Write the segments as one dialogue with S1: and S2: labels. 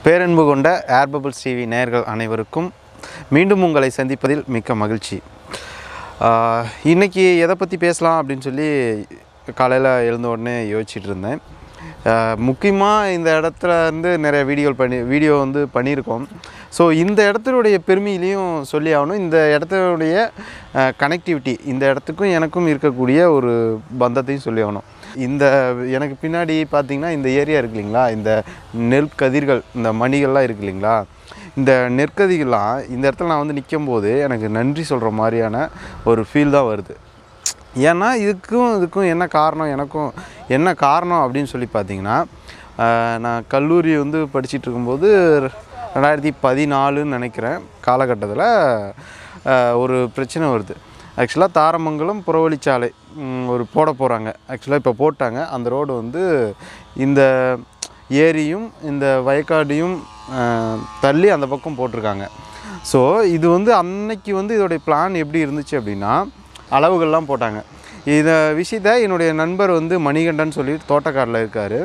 S1: பேரன்பு கொண்ட ஏர் bubbles TV நேயர்கள் அனைவருக்கும் மீண்டும் உங்களை சந்திப்பதில் மிக்க மகிழ்ச்சி ஆஹ், இன்னைக்கு எதை பற்றி பேசலாம் அப்படின்னு சொல்லி காலையில் எழுந்த உடனே யோசிச்சுட்டு இருந்தேன் முக்கியமாக இந்த இடத்துல இருந்து நிறைய வீடியோ பண்ணி வீடியோ வந்து பண்ணியிருக்கோம் ஸோ இந்த இடத்தினுடைய பெருமையிலையும் சொல்லி ஆகணும் இந்த இடத்தினுடைய கனெக்டிவிட்டி இந்த இடத்துக்கும் எனக்கும் இருக்கக்கூடிய ஒரு பந்தத்தையும் சொல்லி ஆகணும் இந்த எனக்கு பின்னாடி பார்த்தீங்கன்னா இந்த ஏரியா இருக்கு இல்லைங்களா இந்த நெல் கதிர்கள் இந்த மணிகள்லாம் இருக்கு இல்லைங்களா இந்த நெற்கதிகள்லாம் இந்த இடத்துல நான் வந்து நிற்கும் போது எனக்கு நன்றி சொல்கிற மாதிரியான ஒரு ஃபீல் தான் வருது ஏன்னா இதுக்கும் இதுக்கும் என்ன காரணம் எனக்கும் என்ன காரணம் அப்படின்னு சொல்லி பார்த்தீங்கன்னா ஆஹ், நான் கல்லூரி வந்து படிச்சிட்டு இருக்கும்போது ரெண்டாயிரத்தி பதினாலுன்னு நினைக்கிறேன் காலகட்டத்தில் ஒரு பிரச்சனை வருது ஆக்சுவலாக தாரமங்கலம் புறவழிச்சாலை ம், ஒரு போட போகிறாங்க ஆக்சுவலாக இப்போ போட்டாங்க அந்த ரோடு வந்து இந்த ஏரியும் இந்த வயக்காடையும் ஆஹ், தள்ளி அந்த பக்கம் போட்டிருக்காங்க ஸோ இது வந்து அன்னைக்கு வந்து இதோடைய பிளான் எப்படி இருந்துச்சு அப்படின்னா அளவுகள்லாம் போட்டாங்க இந்த விஷயத்த என்னுடைய நண்பர் வந்து மணிகண்டன் சொல்லி தோட்டக்காரில் இருக்கார்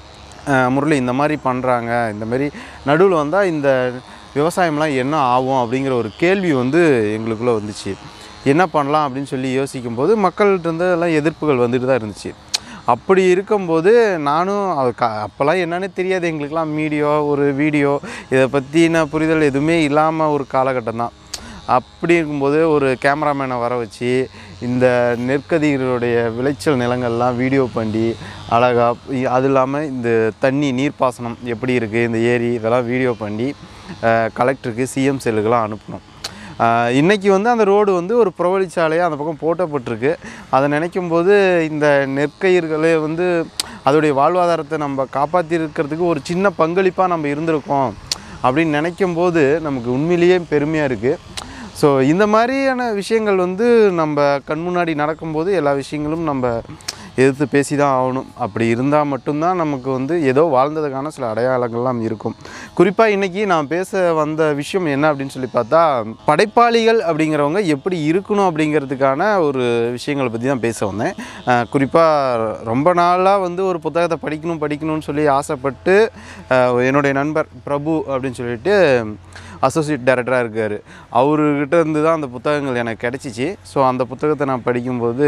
S1: முரளி இந்த மாதிரி பண்ணுறாங்க இந்த மாதிரி நடுவில் வந்தால் இந்த விவசாயம்லாம் என்ன ஆகும் அப்படிங்கிற ஒரு கேள்வி வந்து எங்களுக்குள்ளே வந்துச்சு என்ன பண்ணலாம் அப்படின்னு சொல்லி யோசிக்கும்போது மக்கள்கிட்ட இருந்து எல்லாம் எதிர்ப்புகள் வந்துட்டு தான் இருந்துச்சு அப்படி இருக்கும்போது நானும் அது க அப்போல்லாம் என்னன்னே தெரியாது எங்களுக்கெல்லாம் மீடியோ ஒரு வீடியோ இதை பற்றின புரிதல் எதுவுமே இல்லாமல் ஒரு காலகட்டம் தான் அப்படி இருக்கும்போது ஒரு கேமராமேனை வர வச்சு இந்த நெற்கதிகளுடைய விளைச்சல் நிலங்கள்லாம் வீடியோ பண்ணி அழகாக அது இல்லாமல் இந்த தண்ணி நீர்ப்பாசனம் எப்படி இருக்குது இந்த ஏரி இதெல்லாம் வீடியோ பண்ணி கலெக்டருக்கு சிஎம் செல்லுக்கெல்லாம் அனுப்பணும் ஆஹ் இன்னைக்கு வந்து அந்த ரோடு வந்து ஒரு புறவழிச்சாலையாக அந்த பக்கம் போட்டப்பட்டிருக்கு அதை நினைக்கும் போது இந்த நெற்கயிர்களே வந்து அதோடைய வாழ்வாதாரத்தை நம்ம காப்பாற்றி இருக்கிறதுக்கு ஒரு சின்ன பங்களிப்பாக நம்ம இருந்திருக்கோம் அப்படின்னு நினைக்கும் போது நமக்கு உண்மையிலேயே பெருமையாக இருக்குது ஸோ இந்த மாதிரியான விஷயங்கள் வந்து நம்ம கண் முன்னாடி நடக்கும்போது எல்லா விஷயங்களும் நம்ம எதிர்த்து பேசி தான் ஆகணும் அப்படி இருந்தால் மட்டும்தான் நமக்கு வந்து ஏதோ வாழ்ந்ததுக்கான சில அடையாளங்கள்லாம் இருக்கும் குறிப்பாக இன்றைக்கி நான் பேச வந்த விஷயம் என்ன அப்படின்னு சொல்லி பார்த்தா படைப்பாளிகள் அப்படிங்கிறவங்க எப்படி இருக்கணும் அப்படிங்கிறதுக்கான ஒரு விஷயங்களை பற்றி தான் பேச வந்தேன் குறிப்பாக ரொம்ப நாளாக வந்து ஒரு புத்தகத்தை படிக்கணும் படிக்கணும்னு சொல்லி ஆசைப்பட்டு அஹ், என்னுடைய நண்பர் பிரபு அப்படின்னு சொல்லிட்டு அசோசியேட் டைரக்டராக இருக்கார் அவர்கிட்ட இருந்து தான் அந்த புத்தகங்கள் எனக்கு கிடச்சிச்சு ஸோ அந்த புத்தகத்தை நான் படிக்கும்போது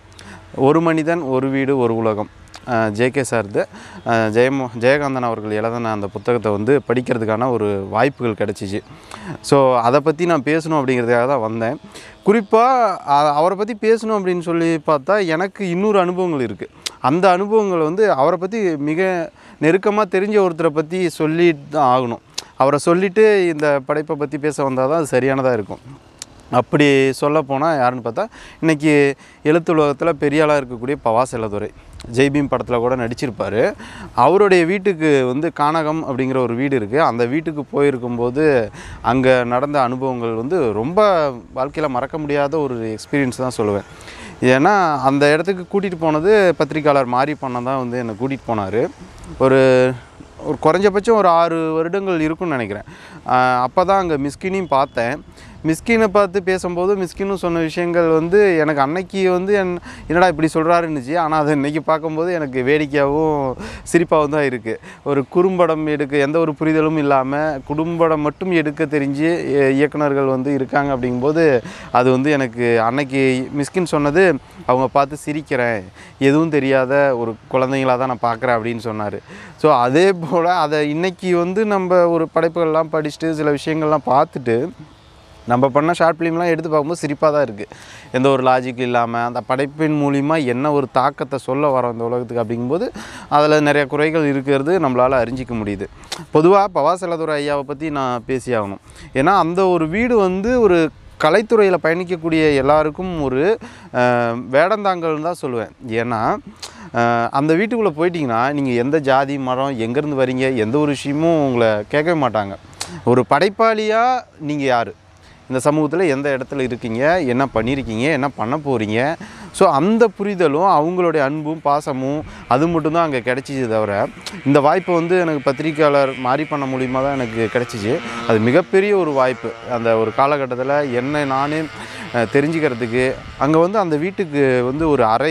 S1: ஒரு மனிதன் ஒரு வீடு ஒரு உலகம் ஜேகே சார்து ஜெயமோ ஜெயகாந்தன் அவர்கள் எழுதின அந்த புத்தகத்தை வந்து படிக்கிறதுக்கான ஒரு வாய்ப்புகள் கிடச்சிச்சு ஸோ அதை பற்றி நான் பேசணும் அப்படிங்கிறதுக்காக தான் வந்தேன் குறிப்பாக அவரை பற்றி பேசணும் அப்படின்னு சொல்லி பார்த்தா எனக்கு இன்னொரு அனுபவங்கள் இருக்குது அந்த அனுபவங்கள் வந்து அவரை பற்றி மிக நெருக்கமாக தெரிஞ்ச ஒருத்தரை பற்றி சொல்லி தான் ஆகணும் அவரை சொல்லிவிட்டு இந்த படைப்பை பற்றி பேச வந்தால் தான் அது சரியானதாக இருக்கும் அப்படி சொல்ல போனால் யாருன்னு பார்த்தா இன்றைக்கி எழுத்துலகத்தில் பெரிய ஆளாக இருக்கக்கூடிய பவா செல்லதுரை ஜெய்பீம் படத்தில் கூட நடிச்சிருப்பார் அவருடைய வீட்டுக்கு வந்து கானகம் அப்படிங்கிற ஒரு வீடு இருக்குது அந்த வீட்டுக்கு போயிருக்கும்போது அங்கே நடந்த அனுபவங்கள் வந்து ரொம்ப வாழ்க்கையில் மறக்க முடியாத ஒரு எக்ஸ்பீரியன்ஸ் தான் சொல்லுவேன் ஏன்னா அந்த இடத்துக்கு கூட்டிகிட்டு போனது பத்திரிக்கையாளர் மாரி பண்ண தான் வந்து என்னை கூட்டிகிட்டு போனார் ஒரு ஒரு குறைஞ்சபட்சம் ஒரு ஆறு வருடங்கள் இருக்கும்னு நினைக்கிறேன் அப்போ தான் அங்கே மிஸ்கினையும் பார்த்தேன் மிஸ்கினை பார்த்து பேசும்போது மிஸ்கினும் சொன்ன விஷயங்கள் வந்து எனக்கு அன்னைக்கு வந்து என் என்னடா இப்படி சொல்கிறாருன்னுச்சு ஆனால் அதை இன்றைக்கி பார்க்கும்போது எனக்கு வேடிக்கையாகவும் சிரிப்பாகவும் தான் இருக்குது ஒரு குறும்படம் எடுக்க எந்த ஒரு புரிதலும் இல்லாமல் குறும்படம் மட்டும் எடுக்க தெரிஞ்சு இ- இயக்குனர்கள் வந்து இருக்காங்க அப்படிங்கும்போது அது வந்து எனக்கு அன்னைக்கு மிஸ்கின் சொன்னது அவங்க பார்த்து சிரிக்கிறேன் எதுவும் தெரியாத ஒரு குழந்தைங்களாக தான் நான் பார்க்குறேன் அப்படின்னு சொன்னார் ஸோ அதே போல் அதை இன்னைக்கு வந்து நம்ம ஒரு படைப்புகள்லாம் படிச்சுட்டு சில விஷயங்கள்லாம் பார்த்துட்டு நம்ம பண்ண ஷார்ட் ஃபிலிம்லாம் எடுத்து பார்க்கும்போது சிரிப்பாக தான் இருக்குது எந்த ஒரு லாஜிக் இல்லாமல் அந்த படைப்பின் மூலிமா என்ன ஒரு தாக்கத்தை சொல்ல வரோம் இந்த உலகத்துக்கு அப்படிங்கும்போது அதில் நிறைய குறைகள் இருக்கிறது நம்மளால் அறிஞ்சிக்க முடியுது பொதுவாக பவாசலதுரை ஐயாவை பற்றி நான் பேசி ஆகணும் ஏன்னா அந்த ஒரு வீடு வந்து ஒரு கலைத்துறையில் பயணிக்கக்கூடிய எல்லாருக்கும் ஒரு அஹ், வேடந்தாங்கல்னு தான் சொல்லுவேன் ஏன்னா அஹ், அந்த வீட்டுக்குள்ளே போயிட்டீங்கன்னா நீங்கள் எந்த ஜாதி மரம் எங்கேருந்து வரீங்க எந்த ஒரு விஷயமும் உங்களை கேட்கவே மாட்டாங்க ஒரு படைப்பாளியாக நீங்கள் யார் இந்த சமூகத்தில் எந்த இடத்துல இருக்கீங்க என்ன பண்ணியிருக்கீங்க என்ன பண்ண போகிறீங்க ஸோ அந்த புரிதலும் அவங்களுடைய அன்பும் பாசமும் அது மட்டும்தான் அங்கே கிடச்சிச்சு தவிர இந்த வாய்ப்பு வந்து எனக்கு பத்திரிக்கையாளர் மாறி பண்ண மூலியமாக தான் எனக்கு கிடச்சிச்சு அது மிகப்பெரிய ஒரு வாய்ப்பு அந்த ஒரு காலகட்டத்தில் என்னை நானே அஹ், தெரிஞ்சுக்கிறதுக்கு அங்கே வந்து அந்த வீட்டுக்கு வந்து ஒரு அறை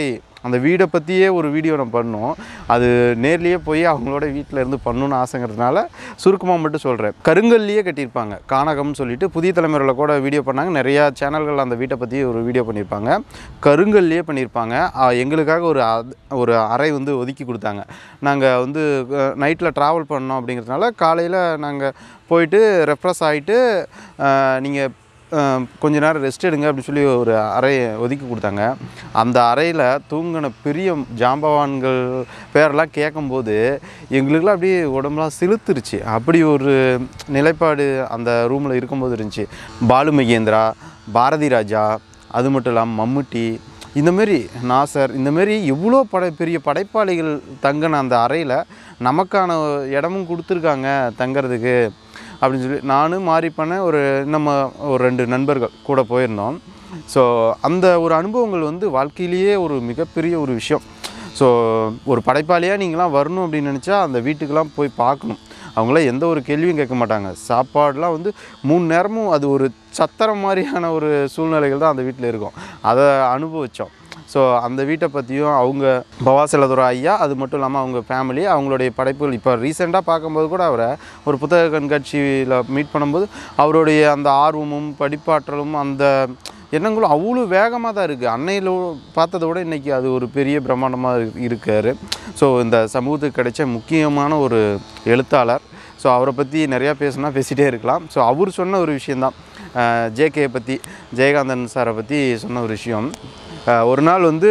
S1: அந்த வீடை பற்றியே ஒரு வீடியோ நம்ம பண்ணோம் அது நேர்லேயே போய் அவங்களோட வீட்டில் இருந்து பண்ணணும்னு ஆசைங்கிறதுனால சுருக்கமாக மட்டும் சொல்கிறேன் கருங்கல்லையே கட்டியிருப்பாங்க கானகம்னு சொல்லிட்டு புதிய தலைமுறையில் கூட வீடியோ பண்ணாங்க நிறையா சேனல்கள் அந்த வீட்டை பற்றி ஒரு வீடியோ பண்ணியிருப்பாங்க கருங்கல்லையே பண்ணியிருப்பாங்க ஆ, எங்களுக்காக ஒரு அத்- ஒரு அறை வந்து ஒதுக்கி கொடுத்தாங்க நாங்கள் வந்து நைட்டில் ட்ராவல் பண்ணோம் அப்படிங்கிறதுனால காலையில் நாங்கள் போயிட்டு ரெஃப்ரெஷ் ஆகிட்டு நீங்கள் கொஞ்ச நேரம் ரெஸ்ட் எடுங்க அப்படின்னு சொல்லி ஒரு அறையை ஒதுக்கி கொடுத்தாங்க அந்த அறையில் தூங்கின பெரிய ஜாம்பவான்கள் பேரெல்லாம் கேட்கும்போது எங்களுக்கெல்லாம் அப்படியே உடம்புலாம் சிலுத்துருச்சு அப்படி ஒரு நிலைப்பாடு அந்த ரூமில் இருக்கும்போது இருந்துச்சு பாலு மகேந்திரா பாரதி ராஜா அது மட்டும் இல்லாமல் மம்முட்டி இந்தமாரி நாசர் இந்தமாரி எவ்வளோ படை பெரிய படைப்பாளிகள் தங்கின அந்த அறையில் நமக்கான இடமும் கொடுத்துருக்காங்க தங்கிறதுக்கு அப்படின்னு சொல்லி நானும் மாறி பண்ண ஒரு நம்ம ஒரு ரெண்டு நண்பர்கள் கூட போயிருந்தோம் ஸோ அந்த ஒரு அனுபவங்கள் வந்து வாழ்க்கையிலேயே ஒரு மிகப்பெரிய ஒரு விஷயம் ஸோ ஒரு படைப்பாளியாக நீங்களாம் வரணும் அப்படின்னு நினச்சா அந்த வீட்டுக்கெல்லாம் போய் பார்க்கணும் அவங்களாம் எந்த ஒரு கேள்வியும் கேட்க மாட்டாங்க சாப்பாடுலாம் வந்து மூணு நேரமும் அது ஒரு சத்திரம் மாதிரியான ஒரு சூழ்நிலைகள் தான் அந்த வீட்டில் இருக்கும் அதை அனுபவித்தோம் ஸோ அந்த வீட்டை பற்றியும் அவங்க பவாசலதுர ஐயா அது மட்டும் இல்லாமல் அவங்க ஃபேமிலி அவங்களுடைய படைப்புகள் இப்போ ரீசெண்டாக பார்க்கும்போது கூட அவரை ஒரு புத்தக கண்காட்சியில் மீட் பண்ணும்போது அவருடைய அந்த ஆர்வமும் படிப்பாற்றலும் அந்த எண்ணங்களும் அவ்வளோ வேகமாக தான் இருக்குது அன்னையில் பார்த்ததை விட இன்றைக்கி அது ஒரு பெரிய பிரம்மாண்டமாக இருக்கார் ஸோ இந்த சமூகத்துக்கு கிடைச்ச முக்கியமான ஒரு எழுத்தாளர் ஸோ அவரை பற்றி நிறையா பேசுனா பேசிகிட்டே இருக்கலாம் ஸோ அவர் சொன்ன ஒரு விஷயந்தான் ஜேகே பற்றி ஜெயகாந்தன் சாரை பற்றி சொன்ன ஒரு விஷயம் அஹ், ஒரு நாள் வந்து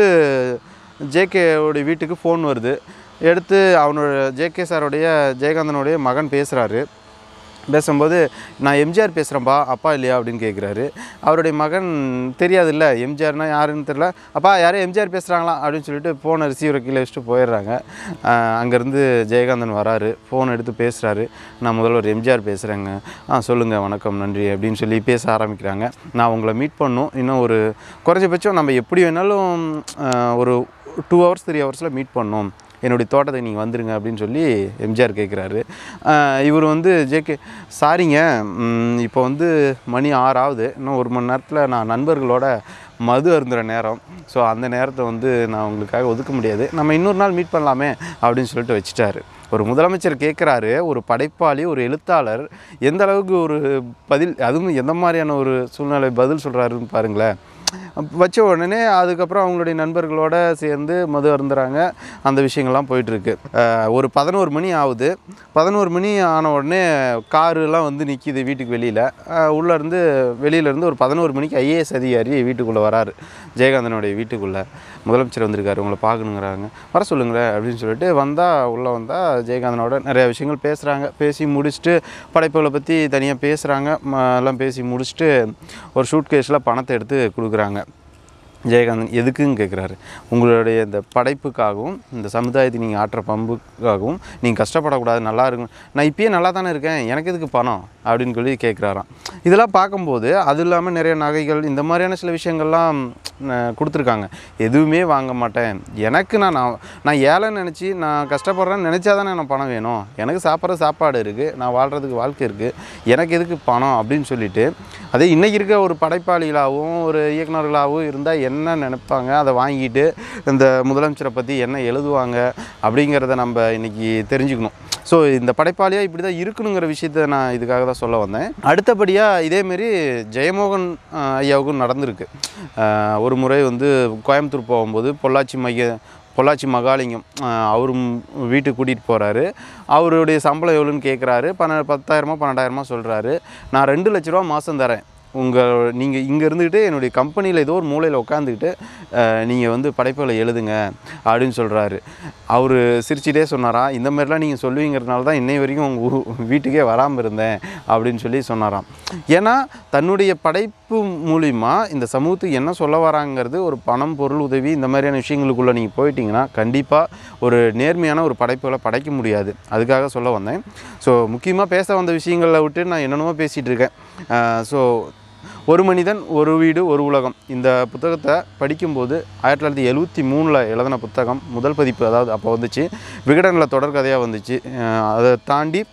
S1: ஜேகேவோடைய வீட்டுக்கு ஃபோன் வருது எடுத்து அவனோட ஜேகே சாரோடைய ஜெயகாந்தனுடைய மகன் பேசுகிறாரு பேசும்போது நான் எம்ஜிஆர் பேசுகிறேன்ப்பா அப்பா இல்லையா அப்படின்னு கேட்குறாரு அவருடைய மகன் தெரியாதுல்ல எம்ஜிஆர்னா யாருன்னு தெரியல அப்பா யாரும் எம்ஜிஆர் பேசுகிறாங்களா அப்படின்னு சொல்லிட்டு ஃபோனை ரிசீவரை கீழே வச்சுட்டு போயிடுறாங்க அங்கேருந்து ஜெயகாந்தன் வராரு ஃபோன் எடுத்து பேசுகிறாரு நான் முதல்வர் எம்ஜிஆர் பேசுகிறேங்க ஆ சொல்லுங்கள் வணக்கம் நன்றி அப்படின்னு சொல்லி பேச ஆரம்பிக்கிறாங்க நான் உங்களை மீட் பண்ணும் இன்னும் ஒரு குறைஞ்சபட்சம் நம்ம எப்படி வேணாலும் ஆஹ், ஒரு டூ ஹவர்ஸ் த்ரீ ஹவர்ஸில் மீட் பண்ணோம் என்னுடைய தோட்டத்துக்கு நீங்கள் வந்துருங்க அப்படின்னு சொல்லி எம்ஜிஆர் கேட்குறாரு இவர் வந்து ஜேகே சாரிங்க ம், இப்போ வந்து மணி ஆறு ஆகுது இன்னும் ஒரு மணி நேரத்தில் நான் நண்பர்களோட மது அருந்துற நேரம் ஸோ அந்த நேரத்தை வந்து நான் உங்களுக்காக ஒதுக்க முடியாது நம்ம இன்னொரு நாள் மீட் பண்ணலாமே அப்படின்னு சொல்லிட்டு வச்சுட்டாரு ஒரு முதலமைச்சர் கேட்குறாரு ஒரு படைப்பாளி ஒரு எழுத்தாளர் எந்த அளவுக்கு ஒரு பதில் அதுவும் எந்த மாதிரியான ஒரு சூழ்நிலை பதில் சொல்கிறாருன்னு பாருங்களேன் வச்ச உடனே அதுக்கப்புறம் அவங்களுடைய நண்பர்களோட சேர்ந்து மது அருந்துறாங்க அந்த விஷயங்கள்லாம் போயிட்டுருக்கு ஒரு பதினோரு மணி ஆகுது பதினோரு மணி ஆன உடனே காருலாம் வந்து நிற்கிது வீட்டுக்கு வெளியில் உள்ளேருந்து வெளியிலேருந்து ஒரு பதினோரு மணிக்கு ஐஏஎஸ் அதிகாரி வீட்டுக்குள்ளே வராரு ஜெயகாந்தனுடைய வீட்டுக்குள்ளே முதலமைச்சர் வந்திருக்காரு உங்களை பார்க்கணுங்கிறாங்க வர சொல்லுங்களேன் அப்படின்னு சொல்லிட்டு வந்தால் உள்ளே வந்தால் ஜெயகாந்தனோட நிறையா விஷயங்கள் பேசுகிறாங்க பேசி முடிச்சுட்டு படைப்புகளை பற்றி தனியாக பேசுகிறாங்க எல்லாம் பேசி முடிச்சுட்டு ஒரு ஷூட் கேஸில் பணத்தை எடுத்து கொடுக்குறாங்க ஜெயகாந்தன் எதுக்குன்னு கேட்குறாரு உங்களுடைய இந்த படைப்புக்காகவும் இந்த சமுதாயத்தை நீங்கள் ஆற்ற பம்புக்காகவும் நீங்கள் கஷ்டப்படக்கூடாது நல்லா இருக்கும் நான் இப்பயே நல்லா தானே இருக்கேன் எனக்கு எதுக்கு பணம் அப்படின்னு சொல்லி கேட்குறாராம் இதெல்லாம் பார்க்கும்போது அது இல்லாமல் நிறைய நகைகள் இந்த மாதிரியான சில விஷயங்கள்லாம் அஹ், கொடுத்துருக்காங்க எதுவுமே வாங்க மாட்டேன் எனக்கு நான் நான் நான் ஏழைன்னு நினச்சி நான் கஷ்டப்படுறேன்னு நினச்சா தானே எனக்கு பணம் வேணும் எனக்கு சாப்பிட்ற சாப்பாடு இருக்குது நான் வாழ்கிறதுக்கு வாழ்க்கை இருக்குது எனக்கு எதுக்கு பணம் அப்படின்னு சொல்லிட்டு அதே இன்றைக்கி இருக்க ஒரு படைப்பாளிகளாகவும் ஒரு இயக்குனர்களாகவும் இருந்தால் என்ன நினைப்பாங்க அதை வாங்கிட்டு இந்த முதலமைச்சரை பற்றி என்ன எழுதுவாங்க அப்படிங்கிறத நம்ம இன்றைக்கி தெரிஞ்சுக்கணும் ஸோ இந்த படைப்பாளியாக இப்படி தான் இருக்கணுங்கிற விஷயத்த நான் இதுக்காக தான் சொல்ல வந்தேன் அடுத்தபடியாக இதேமாரி ஜெயமோகன் ஆஹ், ஐயாவுக்கும் நடந்திருக்கு ஆஹ், ஒரு முறை வந்து கோயம்புத்தூர் போகும்போது பொள்ளாச்சி மைய பொள்ளாச்சி மகாலிங்கம் ஆஹ், அவரும் வீட்டுக்கு கூட்டிகிட்டு போகிறாரு அவருடைய சம்பளம் எவ்வளோன்னு கேட்குறாரு பன்ன பத்தாயிரமா பன்னெண்டாயிரமா சொல்கிறாரு நான் ரெண்டு லட்ச ரூபா மாதம் தரேன் உங்கள் நீங்கள் இங்கே இருந்துக்கிட்டு என்னுடைய கம்பெனியில் ஏதோ ஒரு மூலையில் உட்காந்துக்கிட்டு நீங்கள் வந்து படைப்புகளை எழுதுங்க அப்படின்னு சொல்கிறாரு அவர் சிரிச்சிட்டே சொன்னாராம் இந்த மாதிரிலாம் நீங்கள் சொல்லுவீங்கிறதுனால தான் இன்னை வரைக்கும் உங்கள் வீட்டுக்கே வராமல் இருந்தேன் அப்படின்னு சொல்லி சொன்னாராம் ஏன்னா தன்னுடைய படைப்பு மூலிமா இந்த சமூகத்துக்கு என்ன சொல்ல வராங்கிறது ஒரு பணம் பொருள் உதவி இந்த மாதிரியான விஷயங்களுக்குள்ளே நீங்கள் போயிட்டீங்கன்னா கண்டிப்பாக ஒரு நேர்மையான ஒரு படைப்புகளை படைக்க முடியாது அதுக்காக சொல்ல வந்தேன் ஸோ முக்கியமாக பேச வந்த விஷயங்களை விட்டு நான் என்னென்னமோ பேசிகிட்டு இருக்கேன் ஸோ ஒரு மனிதன் ஒரு வீடு ஒரு உலகம் இந்த புத்தகத்தை படிக்கும்போது ஆயிரத்தி தொள்ளாயிரத்தி எழுவத்தி மூணில் எழுதின புத்தகம் முதல் பதிப்பு அதாவது அப்போ வந்துச்சு விகடனில் தொடர்கதையாக வந்துச்சு அஹ் அதை தாண்டி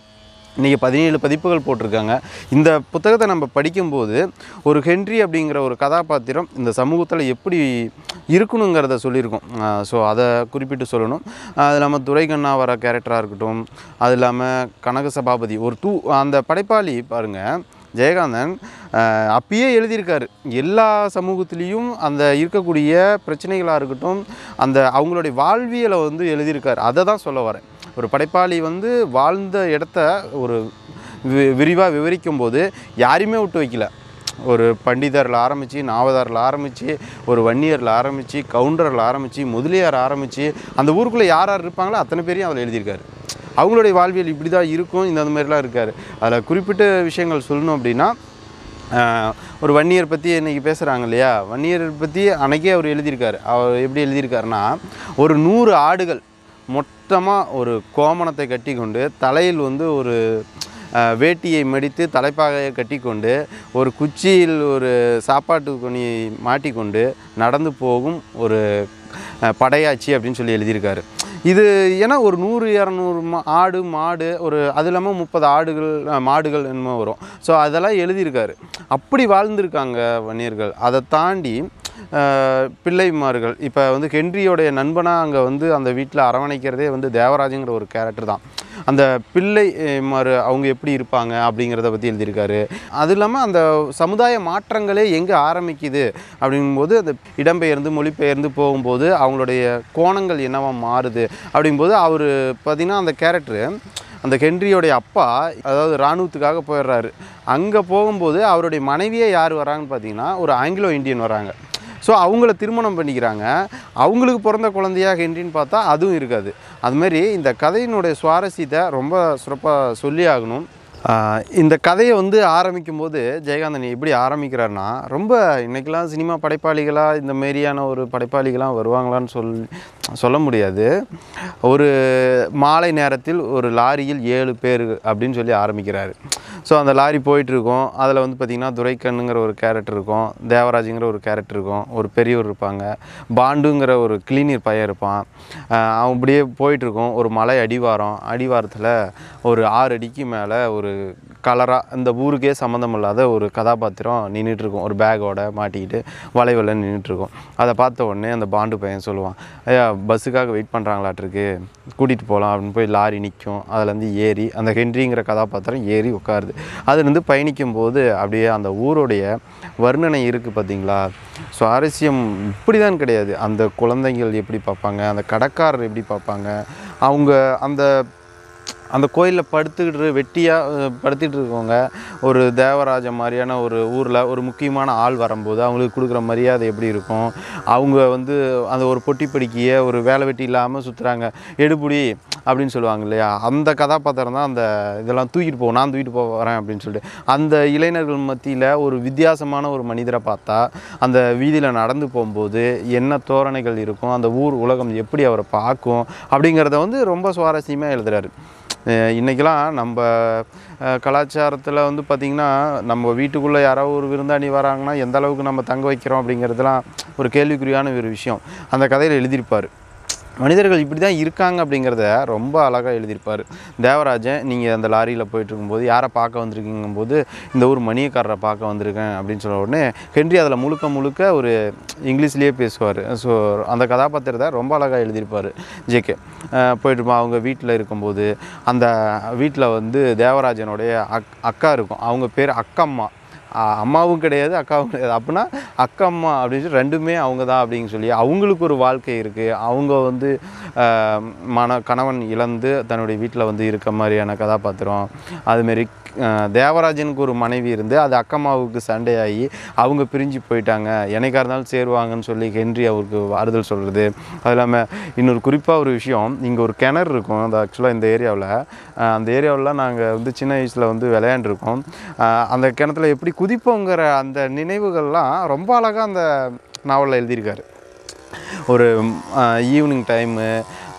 S1: இன்றைக்கி பதினேழு பதிப்புகள் போட்டிருக்காங்க இந்த புத்தகத்தை நம்ம படிக்கும்போது ஒரு ஹென்றி அப்படிங்கிற ஒரு கதாபாத்திரம் இந்த சமூகத்தில் எப்படி இருக்கணுங்கிறத சொல்லியிருக்கோம் ஸோ அதை குறிப்பிட்டு சொல்லணும் அது இல்லாமல் துரைகண்ணா வர கேரக்டராக இருக்கட்டும் அது இல்லாமல் கனக சபாபதி ஒரு டூ அந்த படைப்பாளி பாருங்கள் ஜெயகாந்தன் அஹ், அப்பயே எழுதியிருக்காரு எல்லா சமூகத்திலையும் அந்த இருக்கக்கூடிய பிரச்சனைகளாக இருக்கட்டும் அந்த அவங்களுடைய வாழ்வியலை வந்து எழுதியிருக்காரு அதை தான் சொல்ல வரேன் ஒரு படைப்பாளி வந்து வாழ்ந்த இடத்த ஒரு வி விரிவாக விவரிக்கும் போது யாரையுமே விட்டு வைக்கல ஒரு பண்டிதரில் ஆரம்பித்து நாவதாரில் ஆரம்பித்து ஒரு வன்னியரில் ஆரம்பித்து கவுண்டரில் ஆரம்பித்து முதலியார் ஆரம்பித்து அந்த ஊருக்குள்ளே யார் யார் இருப்பாங்களோ அத்தனை பேரையும் அதில் எழுதியிருக்காரு அவங்களுடைய வாழ்வியல் இப்படி தான் இருக்கும் இந்த அந்த மாதிரிலாம் இருக்கார் அதில் குறிப்பிட்ட விஷயங்கள் சொல்லணும் அப்படின்னா ஆஹ், ஒரு வன்னியர் பற்றி இன்றைக்கி பேசுகிறாங்க இல்லையா வன்னியர் பற்றி அன்னைக்கே அவர் எழுதியிருக்காரு அவர் எப்படி எழுதியிருக்காருன்னா ஒரு நூறு ஆடுகள் மொத்தமாக ஒரு கோமணத்தை கட்டி கொண்டு தலையில் வந்து ஒரு ஆஹ், வேட்டியை மடித்து தலைப்பாகையை கட்டிக்கொண்டு ஒரு குச்சியில் ஒரு சாப்பாட்டு கொனியை மாட்டிக்கொண்டு நடந்து போகும் ஒரு ஆஹ், படையாச்சி அப்படின்னு சொல்லி எழுதியிருக்காரு இது ஏன்னா ஒரு நூறு இரநூறு மா ஆடு மாடு ஒரு அது இல்லாமல் முப்பது ஆடுகள் அஹ், மாடுகள் என்னமோ வரும் ஸோ அதெல்லாம் எழுதியிருக்காரு அப்படி வாழ்ந்திருக்காங்க வன்னியர்கள் அதை தாண்டி அஹ், பிள்ளைமார்கள் இப்போ வந்து ஹென்ரியோடைய நண்பனாக அங்கே வந்து அந்த வீட்டில் அரவணைக்கிறதே வந்து தேவராஜுங்கிற ஒரு கேரக்டர் தான் அந்த பிள்ளை அஹ், மாரு அவங்க எப்படி இருப்பாங்க அப்படிங்கிறத பற்றி எழுதியிருக்காரு அது இல்லாமல் அந்த சமுதாய மாற்றங்களே எங்கே ஆரம்பிக்குது அப்படிங்கும்போது அந்த இடம்பெயர்ந்து மொழிபெயர்ந்து போகும்போது அவங்களுடைய கோணங்கள் என்னவா மாறுது அப்படிங்கும்போது அவர் பார்த்திங்கன்னா அந்த கேரக்டரு அந்த ஹென்ரியோடைய அப்பா அதாவது இராணுவத்துக்காக போயிடுறாரு அங்கே போகும்போது அவருடைய மனைவியே யார் வராங்கன்னு பார்த்தீங்கன்னா ஒரு ஆங்கிலோ இந்தியன் வராங்க ஸோ அவங்கள திருமணம் பண்ணிக்கிறாங்க அவங்களுக்கு பிறந்த குழந்தையா ஹென்ரின்னு பார்த்தா அதுவும் இருக்காது அதுமாரி இந்த கதையினுடைய சுவாரஸ்யத்தை ரொம்ப சிறப்பாக சொல்லி ஆகணும் ஆஹ் இந்த கதையை வந்து ஆரம்பிக்கும் போது ஜெயகாந்தன் எப்படி ஆரம்பிக்கிறாருன்னா ரொம்ப இன்றைக்கெலாம் சினிமா படைப்பாளிகளாக இந்த மாரியான ஒரு படைப்பாளிகளாக வருவாங்களான்னு சொல் சொல்ல முடியாது ஒரு மாலை நேரத்தில் ஒரு லாரியில் ஏழு பேர் அப்படின்னு சொல்லி ஆரம்பிக்கிறாரு ஸோ அந்த லாரி போயிட்டுருக்கோம் அதில் வந்து பார்த்திங்கன்னா துரைக்கண்ணுங்கிற ஒரு கேரக்டர் இருக்கும் தேவராஜுங்கிற ஒரு கேரக்டர் இருக்கும் ஒரு பெரியவர் இருப்பாங்க பாண்டுங்கிற ஒரு கிளீனர் பையன் இருப்பான் ஆஹ் அவன் அப்படியே போயிட்டுருக்கோம் ஒரு மலை அடிவாரம் அடிவாரத்தில் ஒரு ஆறு அடிக்கு மேலே ஒரு கலராக இந்த ஊருக்கே சம்மந்தம் இல்லாத ஒரு கதாபாத்திரம் நின்றுட்டு இருக்கும் ஒரு பேக்கோட மாட்டிக்கிட்டு வளைவில் நின்றுட்டுருக்கும் அதை பார்த்த உடனே அந்த பாண்டு பையன் சொல்லுவான் ஐயா பஸ்ஸுக்காக வெயிட் பண்ணுறாங்களாட்டிருக்கு கூட்டிகிட்டு போகலாம் அப்படின்னு போய் லாரி நிற்கும் அதுலேருந்து ஏறி அந்த ஹென்ரிங்கிற கதாபாத்திரம் ஏறி உட்காருது அதுலேருந்து பயணிக்கும் போது அப்படியே அந்த ஊருடைய வர்ணனை இருக்குது பார்த்தீங்களா சுவாரஸ்யம் இப்படி தான் கிடையாது அந்த குழந்தைகள் எப்படி பார்ப்பாங்க அந்த கடைக்காரர் எப்படி பார்ப்பாங்க அவங்க அந்த அந்த கோயிலில் படுத்துக்கிட்டு வெட்டியாக படுத்துக்கிட்டு இருக்கவங்க ஒரு தேவராஜ மாதிரியான ஒரு ஊரில் ஒரு முக்கியமான ஆள் வரும்போது அவங்களுக்கு கொடுக்குற மரியாதை எப்படி இருக்கும் அவங்க வந்து அந்த ஒரு பொட்டி படிக்கிய ஒரு வேலை வெட்டி இல்லாமல் சுற்றுறாங்க எடுபுடி அப்படின்னு சொல்லுவாங்க இல்லையா அந்த கதாபாத்திரம் தான் அந்த இதெல்லாம் தூக்கிட்டு போ நான் தூக்கிட்டு போக வரேன் அப்படின்னு சொல்லிட்டு அந்த இளைஞர்கள் மத்தியில் ஒரு வித்தியாசமான ஒரு மனிதரை பார்த்தா அந்த வீதியில் நடந்து போகும்போது என்ன தோரணைகள் இருக்கும் அந்த ஊர் உலகம் எப்படி அவரை பார்க்கும் அப்படிங்கிறத வந்து ரொம்ப சுவாரஸ்யமாக எழுதுறாரு அஹ் இன்னைக்கெல்லாம் நம்ம கலாச்சாரத்தில் வந்து பார்த்திங்கன்னா நம்ம வீட்டுக்குள்ளே யாராவது ஒரு விருந்தாளி வராங்கன்னா எந்த அளவுக்கு நம்ம தங்க வைக்கிறோம் அப்படிங்கிறதுலாம் ஒரு கேள்விக்குறியான ஒரு விஷயம் அந்த கதையில் எழுதியிருப்பார் மனிதர்கள் இப்படி தான் இருக்காங்க அப்படிங்கிறத ரொம்ப அழகாக எழுதியிருப்பார் தேவராஜன் நீங்கள் அந்த லாரியில் போயிட்டு இருக்கும்போது யாரை பார்க்க வந்திருக்கீங்கும் போது இந்த ஊர் மணியக்காரரை பார்க்க வந்திருக்கேன் அப்படின்னு சொன்ன உடனே ஹென்றி அதில் முழுக்க முழுக்க ஒரு இங்கிலீஷ்லேயே பேசுவார் ஸோ அந்த கதாபாத்திரத்தை ரொம்ப அழகாக எழுதியிருப்பார் ஜேகே போயிட்டு அவங்க வீட்டில் இருக்கும்போது அந்த வீட்டில் வந்து தேவராஜனுடைய அக் அக்கா இருக்கும் அவங்க பேர் அக்கம்மா ஆ- அம்மாவும் கிடையாது அக்காவும் கிடையாது அப்படின்னா அக்கா அம்மா அப்படின்னு சொல்லி ரெண்டுமே அவங்க தான் அப்படின்னு சொல்லி அவங்களுக்கு ஒரு வாழ்க்கை இருக்குது அவங்க வந்து ஆஹ், மன கணவன் இழந்து தன்னுடைய வீட்டில் வந்து இருக்க மாதிரியான கதாபாத்திரம் அதுமாரி ஆஹ், தேவராஜனுக்கு ஒரு மனைவி இருந்து அது அக்கம்மாவுக்கு சண்டையாகி அவங்க பிரிஞ்சு போயிட்டாங்க என்னைக்கா இருந்தாலும் சேருவாங்கன்னு சொல்லி ஹென்றி அவருக்கு ஆறுதல் சொல்கிறது அது இல்லாமல் இன்னொரு குறிப்பாக ஒரு விஷயம் இங்கே ஒரு கிணறு இருக்கும் அந்த ஆக்சுவலாக இந்த ஏரியாவில் அந்த ஏரியாவில் நாங்கள் வந்து சின்ன வயசில் வந்து விளையாண்டுருக்கோம் ஆஹ் அந்த கிணத்துல எப்படி குதிப்போங்கிற அந்த நினைவுகள்லாம் ரொம்ப அழகாக அந்த நாவலில் எழுதியிருக்காரு ஒரு ஈவினிங் டைமு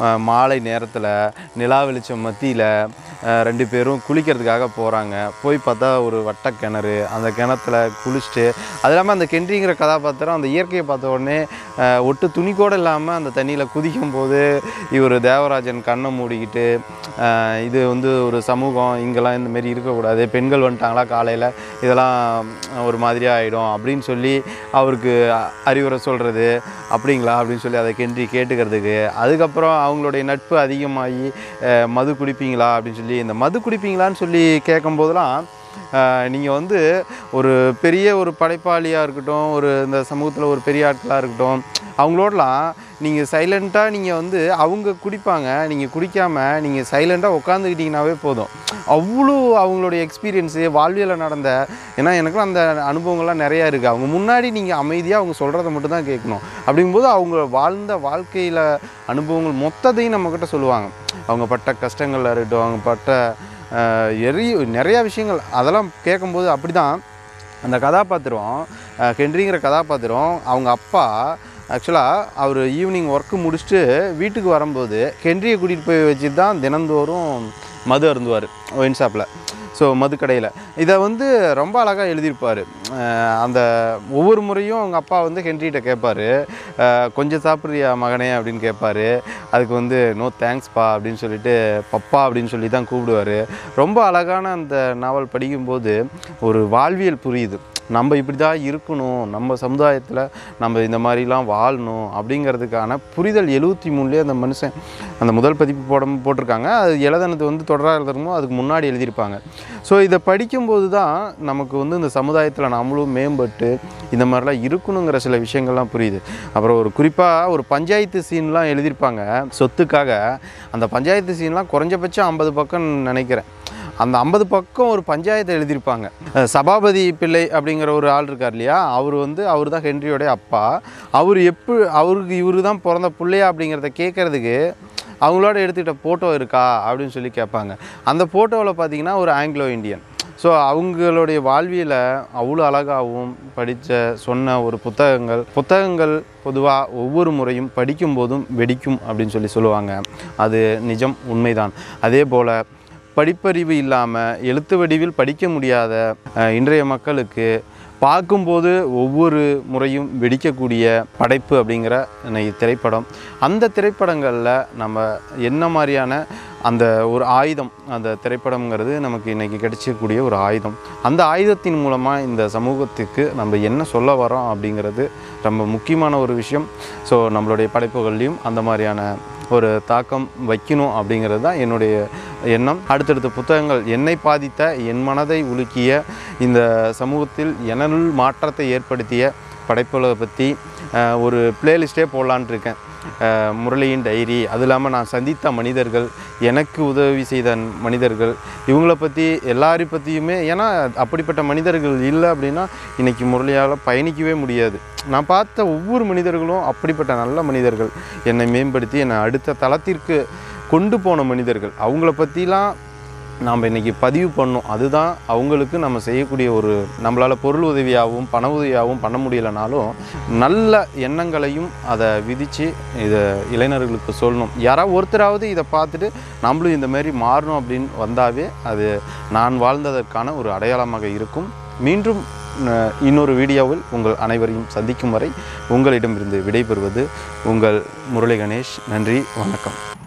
S1: அஹ், மாலை நேரத்தில் நிலா வெளிச்சம் மத்தியில் ரெண்டு பேரும் குளிக்கிறதுக்காக போகிறாங்க போய் பார்த்தா ஒரு வட்ட கிணறு அந்த கிணத்துல குளிச்சுட்டு அது இல்லாமல் அந்த கென்றிங்கிற கதாபாத்திரம் அந்த இயற்கையை பார்த்த உடனே அஹ், ஒட்டு துணி கூட இல்லாமல் அந்த தண்ணியில் குதிக்கும் போது இவர் தேவராஜன் கண்ணை மூடிக்கிட்டு அஹ், இது வந்து ஒரு சமூகம் இங்கெல்லாம் இந்த மாரி இருக்கக்கூடாது பெண்கள் வந்துட்டாங்களா காலையில் இதெல்லாம் ஒரு மாதிரியாக ஆகிடும் அப்படின்னு சொல்லி அவருக்கு அ- அறிவுரை சொல்கிறது அப்படிங்களா அப்படின்னு சொல்லி அதை கென்றி கேட்டுக்கிறதுக்கு அதுக்கப்புறம் அவங்களுடைய நட்பு அதிகமாகி அஹ், மது குடிப்பீங்களா அப்படின்னு சொல்லி இந்த மது குடிப்பீங்களான்னு சொல்லி கேட்கும்போதெல்லாம் நீங்கள் வந்து ஒரு பெரிய ஒரு படைப்பாளியாக இருக்கட்டும் ஒரு இந்த சமூகத்தில் ஒரு பெரிய ஆட்களாக இருக்கட்டும் அவங்களோடலாம் நீங்கள் சைலண்ட்டாக நீங்கள் வந்து அவங்க குடிப்பாங்க நீங்கள் குடிக்காமல் நீங்கள் சைலண்ட்டாக உட்காந்துக்கிட்டிங்கனாவே போதும் அவ்வளோ அவங்களுடைய எக்ஸ்பீரியன்ஸு வாழ்வியலில் நடந்த ஏன்னா எனக்குலாம் அந்த அனுபவங்கள்லாம் நிறையா இருக்குது அவங்க முன்னாடி நீங்கள் அமைதியாக அவங்க சொல்கிறத மட்டும் தான் கேட்கணும் அப்படிங்கும்போது அவங்க வாழ்ந்த வாழ்க்கையில் அனுபவங்கள் மொத்தத்தையும் நம்மக்கிட்ட சொல்லுவாங்க அவங்க பட்ட கஷ்டங்கள்ல இருக்கட்டும் அவங்க பட்ட அஹ், எரிய நிறையா விஷயங்கள் அதெல்லாம் கேட்கும்போது அப்படி தான் அந்த கதாபாத்திரம் அஹ், ஹென்ரிங்கிற கதாபாத்திரம் அவங்க அப்பா ஆக்சுவலாக அவர் ஈவினிங் ஒர்க்கு முடிச்சுட்டு வீட்டுக்கு வரும்போது ஹென்ரியை கூட்டிகிட்டு போய் வச்சுட்டு தான் தினந்தோறும் மது அருந்துவார் ஒயின் ஷாப்பில் ஸோ மதுக்கடையில் இதை வந்து ரொம்ப அழகாக எழுதியிருப்பார் அந்த ஒவ்வொரு முறையும் அவங்க அப்பா வந்து ஹென்ரிகிட்ட கேட்பார் கொஞ்சம் சாப்பிட்றியா மகனே அப்படின்னு கேட்பாரு அதுக்கு வந்து நோ தேங்க்ஸ்ப்பா அப்படின்னு சொல்லிட்டு பப்பா அப்படின்னு சொல்லி தான் கூப்பிடுவார் ரொம்ப அழகான அந்த நாவல் படிக்கும்போது ஒரு வாழ்வியல் புரியுது நம்ம இப்படி தான் இருக்கணும் நம்ம சமுதாயத்தில் நம்ம இந்த மாதிரிலாம் வாழணும் அப்படிங்கிறதுக்கான புரிதல் எழுபத்தி மூணுலேயே அந்த மனுஷன் அந்த முதல் பதிப்பு போட போட்டிருக்காங்க அது எழுதுனது வந்து தொடராக எழுதுறமோ அதுக்கு முன்னாடி எழுதியிருப்பாங்க ஸோ இதை படிக்கும்போது தான் நமக்கு வந்து இந்த சமுதாயத்தில் நம்மளும் மேம்பட்டு இந்த மாதிரிலாம் இருக்கணுங்கிற சில விஷயங்கள்லாம் புரியுது அப்புறம் ஒரு குறிப்பாக ஒரு பஞ்சாயத்து சீன்லாம் எழுதியிருப்பாங்க சொத்துக்காக அந்த பஞ்சாயத்து சீன்லாம் குறைஞ்சபட்சம் ஐம்பது பக்கம் நினைக்கிறேன் அந்த ஐம்பது பக்கம் ஒரு பஞ்சாயத்தை எழுதியிருப்பாங்க அஹ் சபாபதி பிள்ளை அப்படிங்கிற ஒரு ஆள் இருக்கார் இல்லையா அவர் வந்து அவர் தான் ஹென்ரியோடைய அப்பா அவர் எப்போ அவருக்கு இவரு தான் பிறந்த பிள்ளையா அப்படிங்கிறத கேட்குறதுக்கு அவங்களோட எடுத்துக்கிட்ட ஃபோட்டோ இருக்கா அப்படின்னு சொல்லி கேட்பாங்க அந்த ஃபோட்டோவில் பார்த்தீங்கன்னா ஒரு ஆங்கிலோ இந்தியன் ஸோ அவங்களுடைய வாழ்வியலை அவ்வளோ அழகாகவும் படித்த சொன்ன ஒரு புத்தகங்கள் புத்தகங்கள் பொதுவாக ஒவ்வொரு முறையும் படிக்கும்போதும் வெடிக்கும் அப்படின்னு சொல்லி சொல்லுவாங்க அது நிஜம் உண்மைதான் அதே போல் படிப்பறிவு இல்லாமல் எழுத்து வடிவில் படிக்க முடியாத அஹ், இன்றைய மக்களுக்கு பார்க்கும்போது ஒவ்வொரு முறையும் வெடிக்கக்கூடிய படைப்பு அப்படிங்கிற இன்னைக்கு திரைப்படம் அந்த திரைப்படங்களில் நம்ம என்ன மாதிரியான அந்த ஒரு ஆயுதம் அந்த திரைப்படம்ங்கிறது நமக்கு இன்றைக்கி கிடைச்சக்கூடிய ஒரு ஆயுதம் அந்த ஆயுதத்தின் மூலமாக இந்த சமூகத்துக்கு நம்ம என்ன சொல்ல வரோம் அப்படிங்கிறது ரொம்ப முக்கியமான ஒரு விஷயம் ஸோ நம்மளுடைய படைப்புகள்லையும் அந்த மாதிரியான ஒரு தாக்கம் வைக்கணும் அப்படிங்கிறது தான் என்னுடைய எண்ணம் அடுத்தடுத்த புத்தகங்கள் என்னை பாதித்த என் மனதை உலுக்கிய இந்த சமூகத்தில் எனனுள் மாற்றத்தை ஏற்படுத்திய படைப்புகளை பற்றி அஹ், ஒரு பிளேலிஸ்ட்டே போடலான்ட்டு இருக்கேன் அஹ், முரளியின் டைரி அது இல்லாமல் நான் சந்தித்த மனிதர்கள் எனக்கு உதவி செய்த மனிதர்கள் இவங்கள பற்றி எல்லாரையும் பற்றியுமே ஏன்னா அப்படிப்பட்ட மனிதர்கள் இல்லை அப்படின்னா இன்றைக்கி முரளியால் பயணிக்கவே முடியாது நான் பார்த்த ஒவ்வொரு மனிதர்களும் அப்படிப்பட்ட நல்ல மனிதர்கள் என்னை மேம்படுத்தி என்னை அடுத்த தளத்திற்கு கொண்டு போன மனிதர்கள் அவங்கள பற்றிலாம் நாம் இன்றைக்கி பதிவு பண்ணோம் அதுதான் அவங்களுக்கு நம்ம செய்யக்கூடிய ஒரு நம்மளால் பொருள் உதவியாகவும் பண உதவியாகவும் பண்ண முடியலைனாலும் நல்ல எண்ணங்களையும் அதை விதித்து இதை இளைஞர்களுக்கு சொல்லணும் யாராவது ஒருத்தராவது இதை பார்த்துட்டு நம்மளும் இந்த மாதிரி மாறணும் அப்படின்னு வந்தாவே அது நான் வாழ்ந்ததற்கான ஒரு அடையாளமாக இருக்கும் மீண்டும் அஹ், இன்னொரு வீடியோவில் உங்கள் அனைவரையும் சந்திக்கும் வரை உங்களிடமிருந்து விடைபெறுவது உங்கள் முரளி கணேஷ் நன்றி வணக்கம்